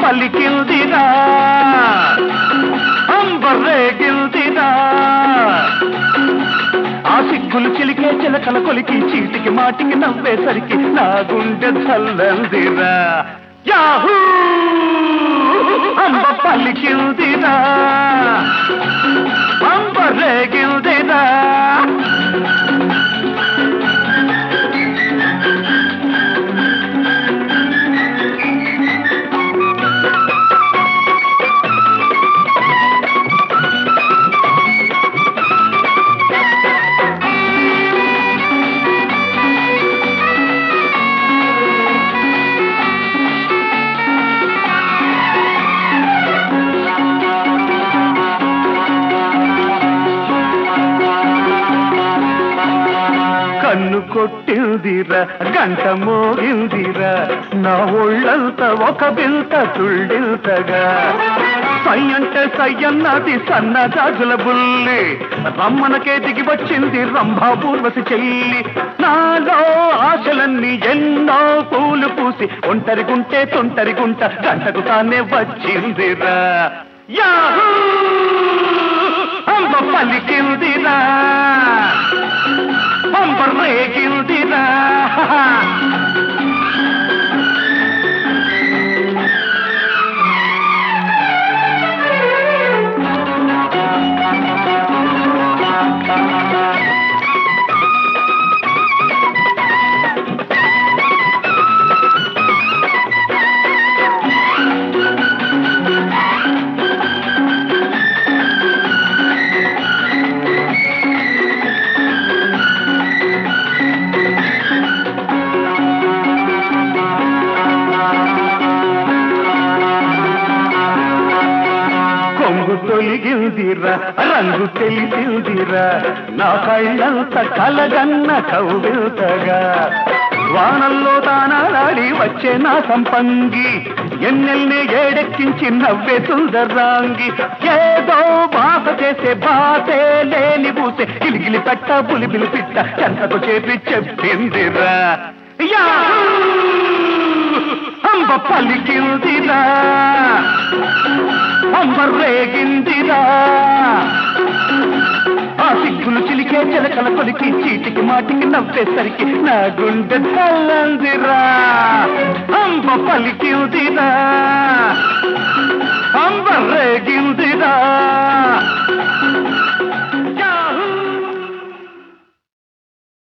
పలికిందిరా అంబర్రేగిల్దిరా ఆ సిగ్గులు చిలికే చిలకల కొలికి చీటికి మాటికి నవ్వేసరికి నా గుండె చల్లందిరా యాహూ అంబ పలికిందిరా అంబర్రేగిల్దిరా కన్ను కొట్టిందిరా గంట మోగిందిరా నా ఒళ్ళంతా ఒక బిల్త తుళ్ళిల్తగా సై అంటే సై అన్నది సన్న గాజుల బుల్లి రమ్మనకే దిగి వచ్చింది రంభా పూర్వసి చెల్లి నాలో ఆశలన్నీ ఎన్నో పూలు పూసి ఒంటరిగుంటే తొంటరిగుంట గంటకు తానే వచ్చిందిరా యాహూ అంబ పలికిందిరా పంపర్ రేగిందిరా కొంగు తొలిగిందిరా రంగు తెలిసిందిరా నా కళ్ళంత కలగన్న కౌగిల్తగా వానల్లో తానాలాడి వచ్చే నా సంపంగి ఎన్నెల్ని ఏడెక్కించి నవ్వే సుందరాంగి ఏదో బాస చేసే బాసే లేని బూసే గిలిగిలి పెట్ట పులిబిలి పిట్ట చెంతకు చేపి చెప్పిందిరా యాహూ! అంబ పలికిందిరా అంబర్రేగిందిరా ఆ సిగ్గులు చిలికే చిలకల కొలికి చీటికి మాటికి నవ్వేసరికి నా గుండె చల్లందిరా అంబ పలికిందిరా అంబర్రేగిందిరా